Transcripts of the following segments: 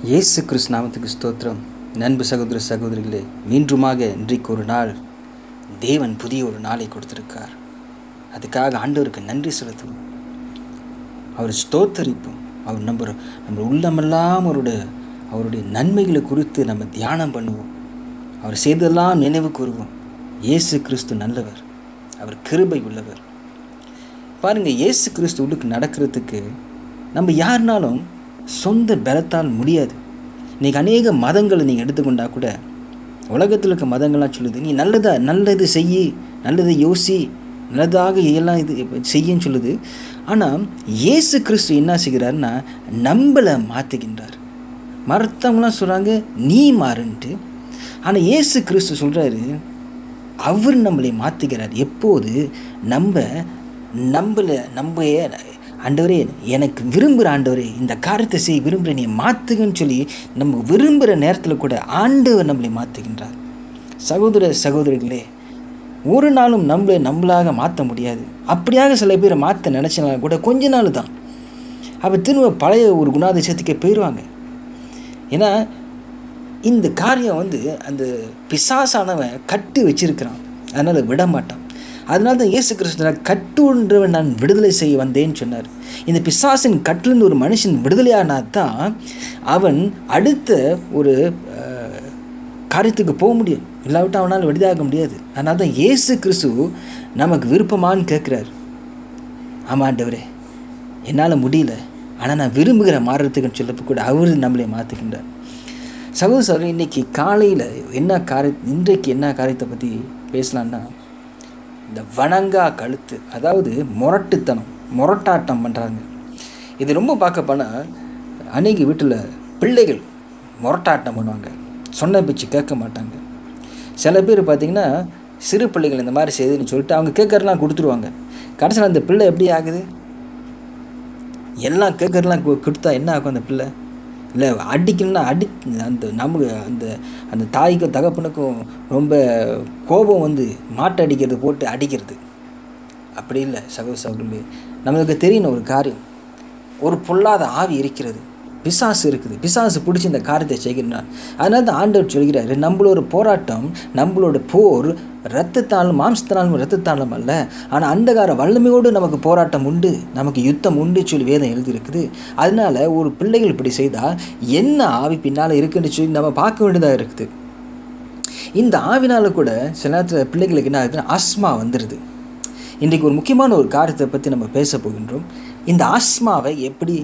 இயேசு கிறிஸ்து நாமத்துக்கு ஸ்தோத்திரம் நண்பு சகோதர சகோதரிகளே மீண்டுமாக இன்றைக்கு ஒரு நாள் தேவன் புதிய ஒரு நாளை கொடுத்திருக்கார் அதுக்காக ஆண்டவருக்கு நன்றி செலுத்துவோம் அவர் ஸ்தோத்தரிப்போம் அவர் நம்ம நம்ம உள்ளமெல்லாம் அவருடைய அவருடைய நன்மைகளை குறித்து நம்ம தியானம் பண்ணுவோம் அவர் செய்தெல்லாம் நினைவு கூறுவோம் இயேசு கிறிஸ்து நல்லவர் அவர் கிருபை உள்ளவர் பாருங்கள் இயேசு கிறிஸ்து உள்ளுக்கு நடக்கிறதுக்கு நம்ம யாருனாலும் சொந்த பலத்தால் முடியாது இன்றைக்கி அநேக மதங்களை நீங்கள் எடுத்துக்கொண்டா கூட உலகத்தில் இருக்க மதங்கள்லாம் சொல்லுது நீ நல்லதா நல்லது செய்யி நல்லதை யோசி நல்லதாக எல்லாம் இது செய்யன்னு சொல்லுது ஆனால் இயேசு கிறிஸ்து என்ன செய்கிறாருன்னா நம்மளை மாற்றுகின்றார் மற்றவங்களாம் சொல்கிறாங்க நீ மாறுன்ட்டு ஆனால் இயேசு கிறிஸ்து சொல்கிறாரு அவர் நம்மளை மாற்றுகிறார் எப்போது நம்ம நம்மளை நம்ம ஆண்டவரே எனக்கு விரும்புகிற ஆண்டவரே இந்த காரியத்தை செய்ய விரும்புகிற நீ மாற்றுங்கன்னு சொல்லி நம்ம விரும்புகிற நேரத்தில் கூட ஆண்டவர் நம்மளை மாற்றுகின்றார் சகோதர சகோதரிகளே ஒரு நாளும் நம்மளை நம்மளாக மாற்ற முடியாது அப்படியாக சில பேரை மாற்ற நினச்சினா கூட கொஞ்ச நாள் தான் அப்போ திரும்ப பழைய ஒரு குணாதிசயத்துக்கே போயிடுவாங்க ஏன்னா இந்த காரியம் வந்து அந்த பிசாசானவன் கட்டு வச்சிருக்கிறான் அதனால் விட மாட்டான் அதனால தான் இயேசு கிருஷ்ணர் கட்டுன்றவன் நான் விடுதலை செய்ய வந்தேன்னு சொன்னார் இந்த பிசாசின் கட்டிலிருந்து ஒரு மனுஷன் விடுதலையானா தான் அவன் அடுத்த ஒரு காரியத்துக்கு போக முடியும் இல்லாவிட்டால் அவனால் விடுதலாக முடியாது அதனால தான் இயேசு கிறிஸ்து நமக்கு விருப்பமானு கேட்குறாரு ஆமாண்டவரே என்னால் முடியல ஆனால் நான் விரும்புகிற மாறுறதுக்குன்னு சொல்லப்போ கூட அவர் நம்மளை மாற்றுக்கின்றார் சகோதர சகோதரி இன்றைக்கி காலையில் என்ன காரிய இன்றைக்கு என்ன காரியத்தை பற்றி பேசலான்னா இந்த வணங்கா கழுத்து அதாவது முரட்டுத்தனம் முரட்டாட்டம் பண்ணுறாங்க இது ரொம்ப பார்க்க போனால் அன்றைக்கி வீட்டில் பிள்ளைகள் முரட்டாட்டம் பண்ணுவாங்க சொன்ன பேச்சு கேட்க மாட்டாங்க சில பேர் பார்த்திங்கன்னா சிறு பிள்ளைகள் இந்த மாதிரி செய்யுதுன்னு சொல்லிட்டு அவங்க கேட்கறலாம் கொடுத்துருவாங்க கடைசியில் அந்த பிள்ளை எப்படி ஆகுது எல்லாம் கேட்கறலாம் கொடுத்தா என்ன ஆகும் அந்த பிள்ளை இல்லை அடிக்கணும்னா அடி அந்த நமக்கு அந்த அந்த தாய்க்கும் தகப்பனுக்கும் ரொம்ப கோபம் வந்து மாட்டை அடிக்கிறது போட்டு அடிக்கிறது அப்படி இல்லை சகோ சகோதரி நம்மளுக்கு தெரியணும் ஒரு காரியம் ஒரு பொல்லாத ஆவி இருக்கிறது பிசாசு இருக்குது பிசாசு பிடிச்சி இந்த காரியத்தை செய்கிறார் அதனால தான் ஆண்டவர் சொல்கிறாரு நம்மளோட போராட்டம் நம்மளோட போர் ரத்தத்தாலும் மாம்சத்தினாலும் ரத்தத்தாலும் அல்ல ஆனால் அந்தகார வல்லமையோடு நமக்கு போராட்டம் உண்டு நமக்கு யுத்தம் உண்டு சொல்லி வேதம் எழுதியிருக்குது அதனால ஒரு பிள்ளைகள் இப்படி செய்தால் என்ன ஆவி பின்னால் இருக்குன்னு சொல்லி நம்ம பார்க்க வேண்டியதாக இருக்குது இந்த ஆவினால் கூட சில நேரத்தில் பிள்ளைகளுக்கு என்ன ஆகுதுன்னா ஆஸ்மா வந்துடுது இன்றைக்கு ஒரு முக்கியமான ஒரு காரியத்தை பற்றி நம்ம பேச போகின்றோம் இந்த ஆஸ்மாவை எப்படி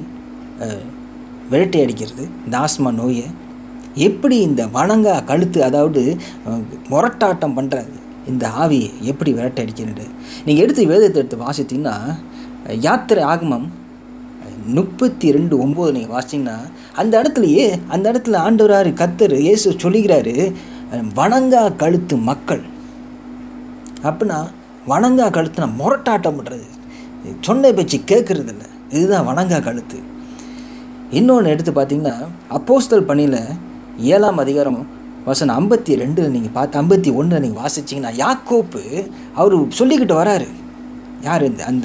விரட்டி அடிக்கிறது இந்த ஆஸ்மா நோயை எப்படி இந்த வணங்கா கழுத்து அதாவது முரட்டாட்டம் பண்ணுறது இந்த ஆவியை எப்படி விரட்டி அடிக்கிறது நீங்கள் எடுத்து வேதத்தை எடுத்து வாசித்தீங்கன்னா யாத்திரை ஆகமம் முப்பத்தி ரெண்டு ஒம்பது நீங்கள் வாசிச்சிங்கன்னா அந்த இடத்துலையே அந்த இடத்துல ஆண்டவராரு கத்தர் இயேசு சொல்லுகிறாரு வணங்கா கழுத்து மக்கள் அப்படின்னா வணங்கா கழுத்துனா முரட்டாட்டம் பண்ணுறது சொன்ன பேச்சு கேட்குறது இல்லை இதுதான் வணங்கா கழுத்து இன்னொன்று எடுத்து பார்த்தீங்கன்னா அப்போஸ்தல் பணியில் ஏழாம் அதிகாரம் வசனம் ஐம்பத்தி ரெண்டில் நீங்கள் பார்த்து ஐம்பத்தி ஒன்றில் நீங்கள் வாசிச்சிங்கன்னா யாக்கோப்பு அவர் சொல்லிக்கிட்டு வராரு யார் இந்த அந்த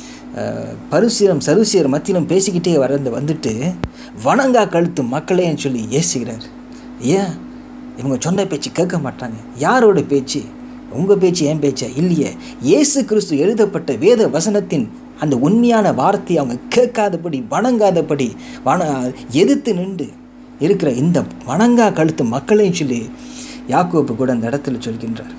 பரிசீரம் சருசியர் மத்தியிலும் பேசிக்கிட்டே வர வந்துட்டு வணங்கா கழுத்து மக்களேன்னு சொல்லி ஏசுகிறார் ஏன் இவங்க சொன்ன பேச்சு கேட்க மாட்டாங்க யாரோட பேச்சு உங்கள் பேச்சு ஏன் பேச்சா இல்லையே இயேசு கிறிஸ்து எழுதப்பட்ட வேத வசனத்தின் அந்த உண்மையான வார்த்தையை அவங்க கேட்காதபடி வணங்காதபடி வண எதிர்த்து நின்று இருக்கிற இந்த வணங்கா கழுத்து மக்களையும் சொல்லி யாக்கோப்பு கூட அந்த இடத்துல சொல்கின்றார்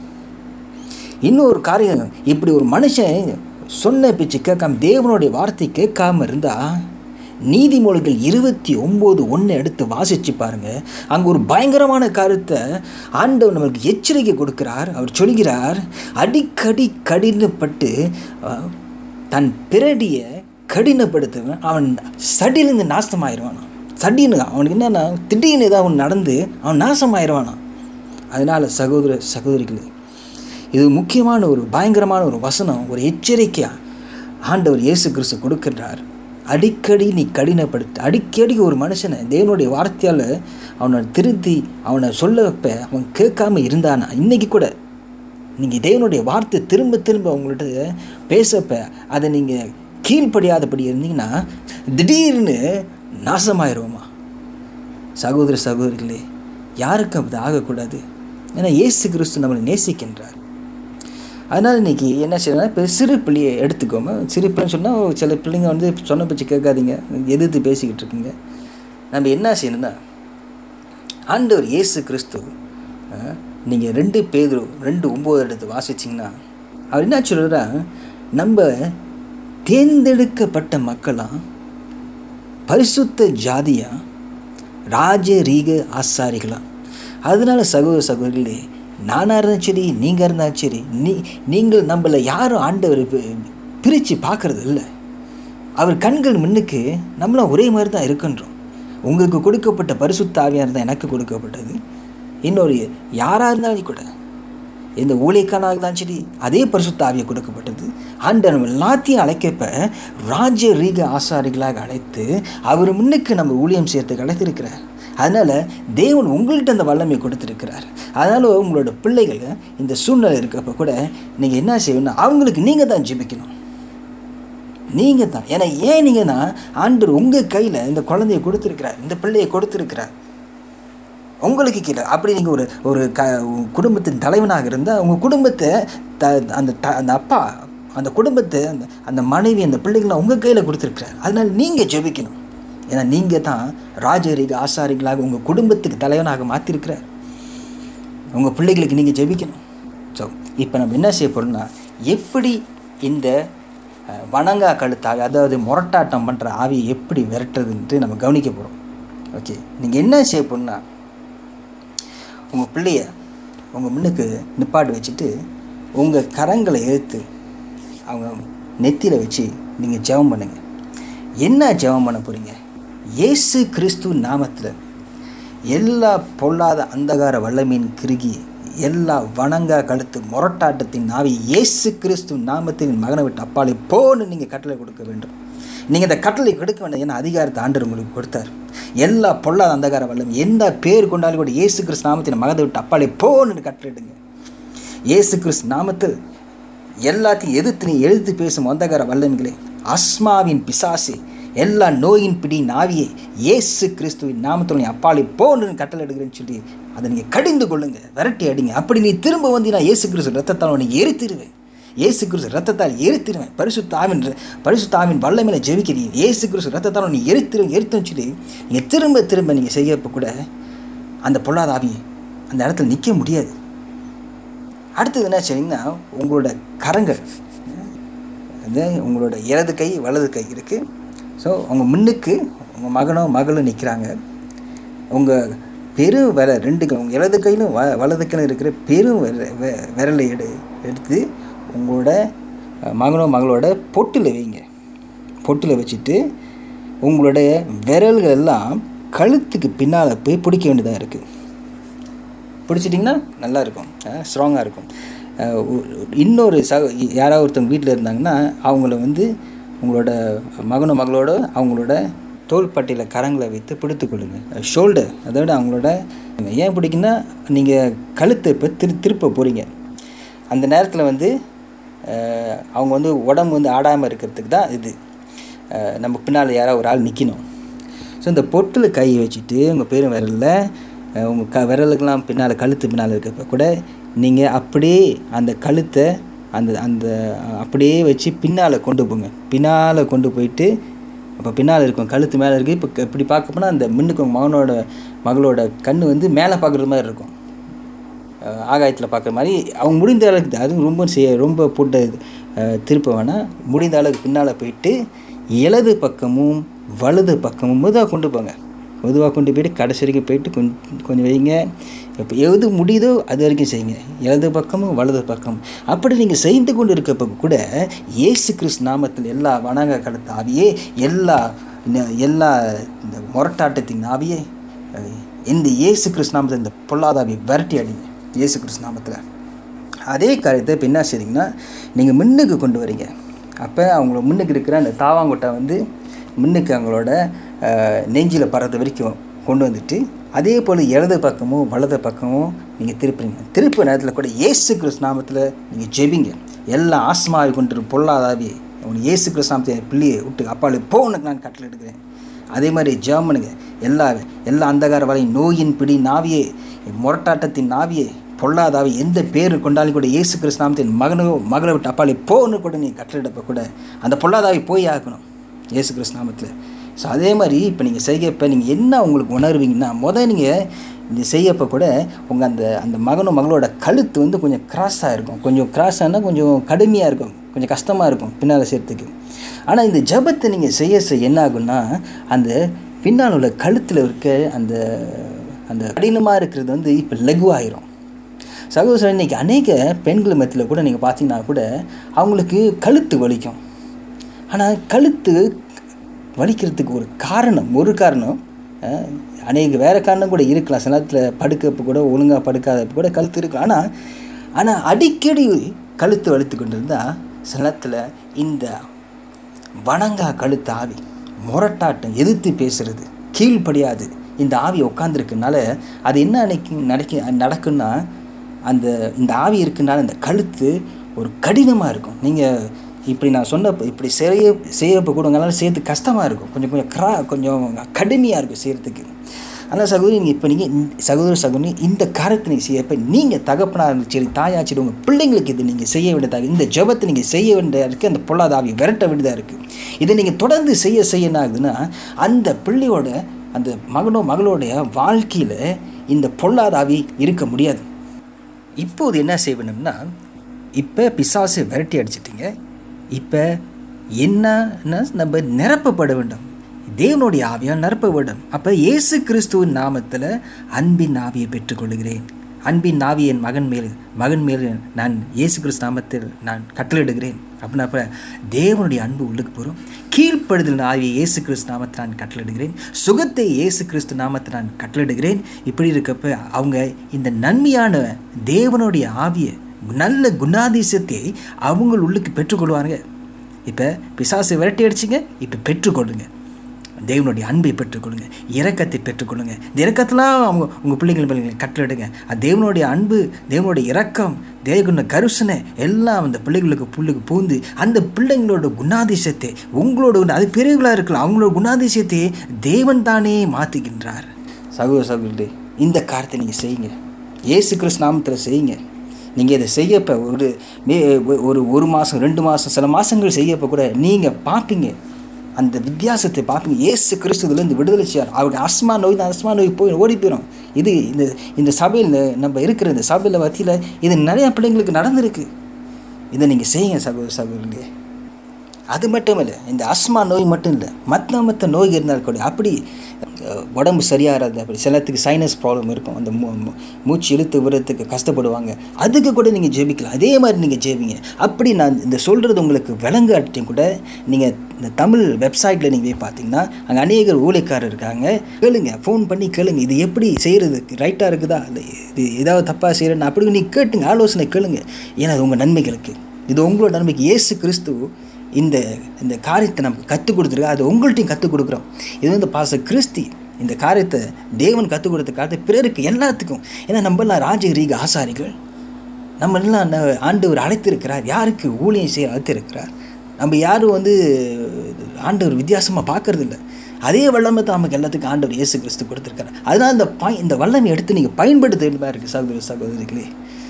இன்னொரு காரியம் இப்படி ஒரு மனுஷன் சொன்ன பேச்சு கேட்காம தேவனுடைய வார்த்தை கேட்காம இருந்தால் நீதிமொழிகள் இருபத்தி ஒம்பது ஒன்று எடுத்து வாசித்து பாருங்கள் அங்கே ஒரு பயங்கரமான கருத்தை ஆண்டவர் நம்மளுக்கு எச்சரிக்கை கொடுக்கிறார் அவர் சொல்கிறார் அடிக்கடி கடினப்பட்டு தன் பிறடியை கடினப்படுத்துவன் அவன் சடியிலேருந்து நாசமாயிருவானான் சடின்னு அவனுக்கு என்னன்னா திடீர்னு ஏதாவது அவன் நடந்து அவன் நாசமாயிருவானான் அதனால் சகோதர சகோதரிகளே இது முக்கியமான ஒரு பயங்கரமான ஒரு வசனம் ஒரு எச்சரிக்கையாக ஆண்டவர் இயேசு கிறிஸ்து கொடுக்கின்றார் அடிக்கடி நீ கடினப்படுத்த அடிக்கடி ஒரு மனுஷனை தேவனுடைய வார்த்தையால் அவனை திருத்தி அவனை சொல்ல வைப்ப அவன் கேட்காம இருந்தானா இன்றைக்கி கூட நீங்கள் தேவனுடைய வார்த்தை திரும்ப திரும்ப அவங்கள்ட்ட பேசப்ப அதை நீங்கள் கீழ்ப்படியாதபடி இருந்தீங்கன்னா திடீர்னு நாசமாயிருவோமா சகோதர சகோதரிகளே யாருக்கு அப்படி ஆகக்கூடாது ஏன்னா இயேசு கிறிஸ்து நம்மளை நேசிக்கின்றார் அதனால் இன்றைக்கி என்ன செய்யணும்னா இப்போ சிறு பிள்ளையை எடுத்துக்கோங்க சிறு பிள்ளைன்னு சொன்னால் சில பிள்ளைங்க வந்து சொன்ன பேச்சு கேட்காதீங்க எதிர்த்து பேசிக்கிட்டு இருக்குங்க நம்ம என்ன செய்யணும்னா ஆண்டவர் இயேசு கிறிஸ்து நீங்கள் ரெண்டு பேர் ரெண்டு ஒம்பது எடுத்து வாசிச்சிங்கன்னா அவர் என்ன சொல்கிறா நம்ம தேர்ந்தெடுக்கப்பட்ட மக்களாக பரிசுத்த ஜாதியா ராஜரீக ஆசாரிகளாம் அதனால சகோதர சகோதரிகளே நானாக இருந்தாலும் சரி நீங்கள் இருந்தாலும் சரி நீ நீங்கள் நம்மளை யாரும் ஆண்டவர் பிரித்து பார்க்கறது இல்லை அவர் கண்கள் முன்னுக்கு நம்மளும் ஒரே மாதிரி தான் இருக்கின்றோம் உங்களுக்கு கொடுக்கப்பட்ட பரிசுத்த ஆவியாக இருந்தால் எனக்கு கொடுக்கப்பட்டது இன்னொரு யாராக இருந்தாலும் கூட எந்த ஊழியக்காரனாக இருந்தாலும் சரி அதே பரிசுத்த ஆவியை கொடுக்கப்பட்டது ஆண்டவர் நம்ம எல்லாத்தையும் அழைக்கப்ப ராஜ ரீக ஆசாரிகளாக அழைத்து அவர் முன்னுக்கு நம்ம ஊழியம் செய்யறதுக்கு அழைத்திருக்கிறார் அதனால் தேவன் உங்கள்கிட்ட அந்த வல்லமையை கொடுத்துருக்கிறார் அதனால் உங்களோட பிள்ளைகள் இந்த சூழ்நிலை இருக்கப்போ கூட நீங்கள் என்ன செய்யணும்னா அவங்களுக்கு நீங்கள் தான் ஜெபிக்கணும் நீங்கள் தான் ஏன்னா ஏன் நீங்கன்னா ஆண்டவர் உங்கள் கையில் இந்த குழந்தைய கொடுத்துருக்கிறார் இந்த பிள்ளையை கொடுத்துருக்கிறார் உங்களுக்கு கீழே அப்படி நீங்கள் ஒரு ஒரு க குடும்பத்தின் தலைவனாக இருந்தால் உங்கள் குடும்பத்தை த அந்த த அந்த அப்பா அந்த குடும்பத்தை அந்த அந்த மனைவி அந்த பிள்ளைகள்லாம் உங்கள் கையில் கொடுத்துருக்குறாரு அதனால் நீங்கள் ஜெபிக்கணும் ஏன்னா நீங்கள் தான் ராஜரீக ஆசாரிகளாக உங்கள் குடும்பத்துக்கு தலைவனாக மாற்றிருக்கிறார் உங்கள் பிள்ளைகளுக்கு நீங்கள் ஜெபிக்கணும் ஸோ இப்போ நம்ம என்ன செய்ய போகிறோம்னா எப்படி இந்த வணங்கா கழுத்தாக அதாவது முரட்டாட்டம் பண்ணுற ஆவியை எப்படி விரட்டுறதுன்ட்டு நம்ம கவனிக்க போகிறோம் ஓகே நீங்கள் என்ன செய்ய போகிறோம்னா உங்கள் பிள்ளைய உங்கள் முன்னுக்கு நிப்பாட்டு வச்சுட்டு உங்கள் கரங்களை எழுத்து அவங்க நெத்தியில் வச்சு நீங்கள் ஜெபம் பண்ணுங்கள் என்ன ஜெபம் பண்ண போகிறீங்க இயேசு கிறிஸ்து நாமத்தில் எல்லா பொல்லாத அந்தகார வல்லமையின் கிருகி எல்லா வணங்கா கழுத்து முரட்டாட்டத்தின் நாவி இயேசு கிறிஸ்து நாமத்தின் மகனை விட்டு அப்பாலே போன்னு நீங்கள் கட்டளை கொடுக்க வேண்டும் நீங்கள் இந்த கட்டளை கொடுக்க வேண்டாம் ஏன்னா அதிகாரத்தை ஆண்டர் உங்களுக்கு கொடுத்தார் எல்லா பொல்லாத அந்தகார வல்லம் எந்த பேர் கொண்டாலும் கூட இயேசு கிறிஸ்து நாமத்தின் மகதை விட்டு அப்பாலே போன்னு கட்டளையிடுங்க இயேசு கிறிஸ்து நாமத்தில் எல்லாத்தையும் எதிர்த்து நீ எழுத்து பேசும் அந்தகார வல்லமைகளே அஸ்மாவின் பிசாசு எல்லா நோயின் பிடி நாவியை இயேசு கிறிஸ்துவின் நாமத்தில் நீ அப்பாலே போன்னு கட்டளை எடுக்கிறேன்னு சொல்லி அதை நீங்கள் கடிந்து கொள்ளுங்க விரட்டி அடிங்க அப்படி நீ திரும்ப வந்து நான் இயேசு கிறிஸ்து ரத்தத்தால் உன்னை எரித்திருவேன் இயேசு கிறிஸ்து ரத்தத்தால் எரித்திருவேன் பரிசுத்தாவின் பரிசுத்தாவின் வல்லமையில ஜெபிக்கிறீங்க இயேசு கிறிஸ்து ரத்தத்தால் நீ எரித்திரும் எரித்துன்னு சொல்லி நீங்கள் திரும்ப திரும்ப நீங்கள் செய்யப்போ கூட அந்த பொல்லாத ஆவி அந்த இடத்துல நிற்க முடியாது அடுத்தது என்ன சொன்னீங்கன்னா உங்களோட கரங்கள் வந்து உங்களோட இடது கை வலது கை இருக்குது ஸோ உங்கள் முன்னுக்கு உங்கள் மகனோ மகளும் நிற்கிறாங்க உங்கள் பெரும் விர ரெண்டு கை உங்கள் இடது கையிலும் வ வலது கையிலும் இருக்கிற பெரும் விர விரலை எடு எடுத்து உங்களோட மகனோ மகளோட பொட்டில் வைங்க பொட்டில் வச்சுட்டு உங்களுடைய விரல்கள் எல்லாம் கழுத்துக்கு பின்னால் போய் பிடிக்க வேண்டியதாக இருக்குது பிடிச்சிட்டிங்கன்னா நல்லா இருக்கும் ஸ்ட்ராங்காக இருக்கும் இன்னொரு ச யாராவது ஒருத்தவங்க வீட்டில் இருந்தாங்கன்னா அவங்கள வந்து உங்களோட மகனோ மகளோட அவங்களோட தோள்பட்டையில் கரங்களை வைத்து பிடித்து கொள்ளுங்கள் ஷோல்டர் அதோட அவங்களோட ஏன் பிடிக்குன்னா நீங்கள் கழுத்தை இப்போ திரு திருப்ப போகிறீங்க அந்த நேரத்தில் வந்து அவங்க வந்து உடம்பு வந்து ஆடாமல் இருக்கிறதுக்கு தான் இது நம்ம பின்னால் யாராவது ஒரு ஆள் நிற்கணும் ஸோ இந்த பொட்டில் கை வச்சுட்டு உங்கள் பேரும் விரலில் உங்கள் க விரலுக்கெல்லாம் பின்னால் கழுத்து பின்னால் இருக்கப்போ கூட நீங்கள் அப்படியே அந்த கழுத்தை அந்த அந்த அப்படியே வச்சு பின்னால் கொண்டு போங்க பின்னால் கொண்டு போயிட்டு அப்போ பின்னால் இருக்கும் கழுத்து மேலே இருக்குது இப்போ இப்படி பார்க்க போனால் அந்த முன்னுக்கு உங்கள் மகனோட மகளோட கண் வந்து மேலே பார்க்குற மாதிரி இருக்கும் ஆகாயத்தில் பார்க்குற மாதிரி அவங்க முடிந்த அளவுக்கு அதுவும் ரொம்ப செய்ய ரொம்ப போட்டு திருப்ப வேணால் முடிந்த அளவுக்கு பின்னால் போயிட்டு இடது பக்கமும் வலது பக்கமும் மெதுவாக கொண்டு போங்க மெதுவாக கொண்டு போயிட்டு கடைசி வரைக்கும் போயிட்டு கொஞ்சம் கொஞ்சம் வைங்க இப்போ எது முடியுதோ அது வரைக்கும் செய்யுங்க இடது பக்கமும் வலது பக்கமும் அப்படி நீங்கள் செய்து கொண்டு இருக்கப்போ கூட இயேசு கிறிஸ்து நாமத்தில் எல்லா வணங்க கடத்த ஆவியே எல்லா எல்லா இந்த முரட்டாட்டத்தின் ஆவியே இந்த இயேசு கிறிஸ்து நாமத்தில் இந்த பொல்லாதாவியை விரட்டி அடிங்க இயேசு கிறிஸ்து நாமத்தில் அதே காரியத்தை இப்போ என்ன செய்றீங்கன்னா நீங்கள் முன்னுக்கு கொண்டு வரீங்க அப்போ அவங்கள முன்னுக்கு இருக்கிற அந்த தாவாங்கொட்டை வந்து முன்னுக்கு அவங்களோட நெஞ்சில் பறத வரைக்கும் கொண்டு வந்துட்டு அதே போல் இடது பக்கமும் வலது பக்கமும் நீங்கள் திருப்புறீங்க திருப்பு நேரத்தில் கூட இயேசு கிறிஸ்து நாமத்தில் நீங்கள் ஜெபிங்க எல்லாம் ஆஸ்மாவை கொண்டு பொல்லாதாவி உன் இயேசு கிறிஸ்து நாமத்தை என் பிள்ளையை விட்டு அப்பாலே போனுக்கு நான் கட்டளை எடுக்கிறேன் அதே மாதிரி ஜெபம் பண்ணுங்க எல்லா எல்லா அந்தகார வலையும் நோயின் பிடி நாவியே முரட்டாட்டத்தின் நாவியே பொல்லாதாவி எந்த பேர் கொண்டாலும் கூட இயேசு கிறிஸ்து நாமத்தின் மகனோ மகளை விட்டு அப்பாலே போன்னு கூட நீ கட்டளிடப்ப கூட அந்த பொல்லாதாவி போய் ஆக்கணும் இயேசு கிறிஸ்து நாமத்தில் ஸோ அதே மாதிரி இப்போ நீங்கள் செய்யப்போ நீங்கள் என்ன உங்களுக்கு உணர்வீங்கன்னா முதல் நீங்கள் இந்த செய்யப்போ கூட உங்கள் அந்த அந்த மகனும் மகளோட கழுத்து வந்து கொஞ்சம் கிராஸாக இருக்கும் கொஞ்சம் கிராஸ் ஆனால் கொஞ்சம் கடுமையாக இருக்கும் கொஞ்சம் கஷ்டமாக இருக்கும் பின்னால் சேர்த்துக்கு ஆனால் இந்த ஜபத்தை நீங்கள் செய்ய செய்ய என்ன ஆகும்னா அந்த பின்னால் உள்ள கழுத்தில் இருக்க அந்த அந்த கடினமாக இருக்கிறது வந்து இப்போ லகுவாயிரும் சகோதரர் இன்றைக்கி அநேக பெண்கள் மத்தியில் கூட நீங்கள் பார்த்தீங்கன்னா கூட அவங்களுக்கு கழுத்து வலிக்கும் ஆனால் கழுத்து வலிக்கிறதுக்கு ஒரு காரணம் ஒரு காரணம் அஹ், அநேக வேறு காரணம் கூட இருக்கலாம் சில நேரத்தில் படுக்கப்போ கூட ஒழுங்காக படுக்காதப்போ கூட கழுத்து இருக்கலாம் ஆனால் ஆனால் அடிக்கடி கழுத்து வலித்து கொண்டு இருந்தால் சில நேரத்தில் இந்த வணங்கா கழுத்து ஆவி முரட்டாட்டம் எதிர்த்து பேசுறது கீழ்ப்படியாது இந்த ஆவி உட்காந்துருக்குனால அது என்ன அன்னைக்கு நடக்க நடக்குன்னா அந்த இந்த ஆவி இருக்குனால இந்த கழுத்து ஒரு கடினமாக இருக்கும் நீங்கள் இப்படி நான் சொன்ன இப்படி செய்ய செய்யப்போ கூட உங்களால் செய்யறதுக்கு கஷ்டமாக இருக்கும் கொஞ்சம் கொஞ்சம் கிரா கொஞ்சம் கடுமையாக இருக்கும் செய்கிறதுக்கு ஆனால் சகோதரி நீங்கள் இப்போ நீங்கள் சகோதர சகோதரி இந்த காரியத்தை நீங்கள் செய்யப்போ நீங்கள் தகப்பனாக இருந்தாலும் சரி தாயா சரி உங்கள் பிள்ளைங்களுக்கு இது நீங்கள் செய்ய வேண்டியதாக இந்த ஜெபத்தை நீங்கள் செய்ய வேண்டியதாக இருக்குது அந்த பொல்லாத ஆவி விரட்ட வேண்டியதாக இருக்குது இதை நீங்கள் தொடர்ந்து செய்ய செய்ய என்ன ஆகுதுன்னா அந்த பிள்ளையோட அந்த மகனோ மகளோடைய வாழ்க்கையில் இந்த பொல்லாத ஆவி இருக்க முடியாது இப்போது என்ன செய்ய வேணும்னா இப்போ பிசாசு விரட்டி அடிச்சிட்டிங்க இப்போ என்னன்னா நம்ம நிரப்பப்பட வேண்டும் தேவனுடைய ஆவியால் நிரப்ப வேண்டும் அப்போ இயேசு கிறிஸ்துவின் நாமத்தில் அன்பின் ஆவியை பெற்றுக்கொள்கிறேன் அன்பின் ஆவி என் மகன் மேல் மகன் மேல் நான் இயேசு கிறிஸ்து நாமத்தில் நான் கட்டளையிடுகிறேன் அப்படின்னா அப்போ தேவனுடைய அன்பு உள்ளுக்கு போகிறோம் கீழ்ப்படுதல் ஆவியை இயேசு கிறிஸ்து நாமத்தில் நான் கட்டளையிடுகிறேன் சுகத்தை இயேசு கிறிஸ்து நாமத்தில் நான் கட்டளையிடுகிறேன் இப்படி இருக்கப்ப அவங்க இந்த நன்மையான தேவனுடைய ஆவியை நல்ல குணாதிசயத்தை அவங்க உள்ளுக்கு பெற்றுக்கொள்வாங்க இப்போ பிசாசை விரட்டி அடிச்சிங்க இப்போ பெற்றுக்கொள்ளுங்க தேவனுடைய அன்பை பெற்றுக்கொள்ளுங்க இரக்கத்தை பெற்றுக்கொள்ளுங்க இந்த இரக்கத்தெல்லாம் அவங்க உங்கள் பிள்ளைகள் பிள்ளைங்களை கட்டளிடுங்க அது தேவனுடைய அன்பு தேவனுடைய இரக்கம் தேவனுடைய கருசனை எல்லாம் அந்த பிள்ளைகளுக்கு புள்ளுக்கு பூந்து அந்த பிள்ளைங்களோட குணாதிசயத்தை உங்களோட குண- அது பெரியவர்களாக இருக்கலாம் அவங்களோட குணாதிசயத்தை தேவன் தானே மாற்றுகின்றார் சகோதர சகோதரி இந்த காரியத்தை நீங்கள் செய்யுங்க இயேசு கிறிஸ்து நாமத்தில் செய்யுங்க நீங்கள் இதை செய்யப்போ ஒரு மே ஒரு ஒரு மாதம் ரெண்டு மாதம் சில மாதங்கள் செய்யப்போ கூட நீங்கள் பார்ப்பீங்க அந்த வித்தியாசத்தை பார்ப்பீங்க இயேசு கிறிஸ்துலேருந்து விடுதலை செய்யார் அவருடைய அஸ்மா நோய் தான் அஸ்மா நோய் போய் ஓடி போயிடும் இது இந்த இந்த சபையில் நம்ம இருக்கிற இந்த சபையில் மத்தியில் இது நிறையா பிள்ளைங்களுக்கு நடந்திருக்கு இதை நீங்கள் செய்யுங்க சகோதர சகோதரிகளே அது மட்டும் இல்லை இந்த அஸ்மா நோய் மட்டும் இல்லை மற்ற மற்ற நோய் இருந்தால் கூட அப்படி அஹ், உடம்பு சரியாகிறது அப்படி சிலத்துக்கு சைனஸ் ப்ராப்ளம் இருக்கும் அந்த மூ மூ- மூச்சு இழுத்து விடுறதுக்கு கஷ்டப்படுவாங்க அதுக்கு கூட நீங்கள் ஜெபிக்கலாம் அதே மாதிரி நீங்கள் ஜெபிங்க அப்படி நான் இந்த சொல்கிறது உங்களுக்கு விளங்காட்டியும் கூட நீங்கள் இந்த தமிழ் வெப்சைட்டில் நீங்கள் போய் பார்த்தீங்கன்னா அங்கே அநேகர் ஊழியக்காரர் இருக்காங்க கேளுங்க ஃபோன் பண்ணி கேளுங்க இது எப்படி செய்கிறது ரைட்டாக இருக்குதா இல்லை இது ஏதாவது தப்பாக செய்கிறேன்னு அப்படி நீங்கள் கேட்டுங்க ஆலோசனை கேளுங்க ஏன்னா அது உங்கள் நன்மைகளுக்கு இது உங்களோட நன்மைக்கு இயேசு கிறிஸ்து இந்த இந்த காரியத்தை நமக்கு கற்றுக் கொடுத்துருக்கா அது உங்கள்ட்டையும் கற்றுக் கொடுக்குறோம் இது வந்து பாச கிறிஸ்தி இந்த காரியத்தை தேவன் கற்றுக் கொடுத்த காரியத்தை பிறருக்கு எல்லாத்துக்கும் ஏன்னா நம்மளாம் ராஜரீக ஆசாரிகள் நம்ம எல்லாம் ந- ஆண்டவர் அழைத்திருக்கிறார் யாருக்கு ஊழியம் செய்ய அழைத்திருக்கிறார் நம்ம யாரும் வந்து ஆண்டவர் வித்தியாசமாக பார்க்கறது இல்ல அதே வல்லமை தான் நமக்கு எல்லாத்துக்கும் ஆண்டவர் இயேசு கிறிஸ்து கொடுத்துருக்காரு அதனால் இந்த பய இந்த வல்லமை எடுத்து நீங்கள் பயன்படுத்த வேண்டியதாக இருக்குது சகோதர சகோதரிகளே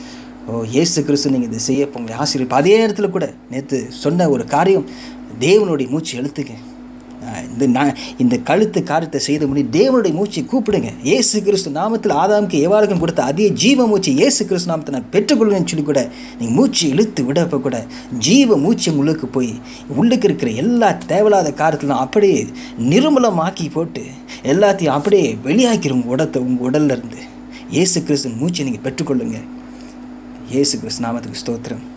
ஓ இயேசு கிறிஸ்து நீங்கள் இதை செய்ய உங்களை ஆசிரியர் அதே இடத்துல கூட நேற்று சொன்ன ஒரு காரியம் தேவனுடைய மூச்சு எழுத்துங்க ஆஹ் இந்த நான் இந்த கழுத்து காரியத்தை செய்த முடி தேவனுடைய மூச்சை கூப்பிடுங்க இயேசு கிறிஸ்து நாமத்தில் ஆதாமுக்கு எவ்வாறுக்கும் கொடுத்த அதே ஜீவ மூச்சு இயேசு கிறிஸ்து நாமத்தை நான் பெற்றுக்கொள்வேன்னு சொல்லி கூட நீங்கள் மூச்சு இழுத்து விடப்போ கூட ஜீவ மூச்சு உள்ளுக்கு போய் உள்ளுக்கு இருக்கிற எல்லா தேவையில்லாத காரியத்திலும் அப்படியே நிர்மலமாக்கி போட்டு எல்லாத்தையும் அப்படியே வெளியாக்கிற உங்கள் உடத்தை உங்கள் உடல்ல இருந்து இயேசு கிறிஸ்து மூச்சை நீங்கள் பெற்றுக்கொள்ளுங்க இயேசு கிறிஸ்து நாமத்துக்கு ஸ்தோத்திரம்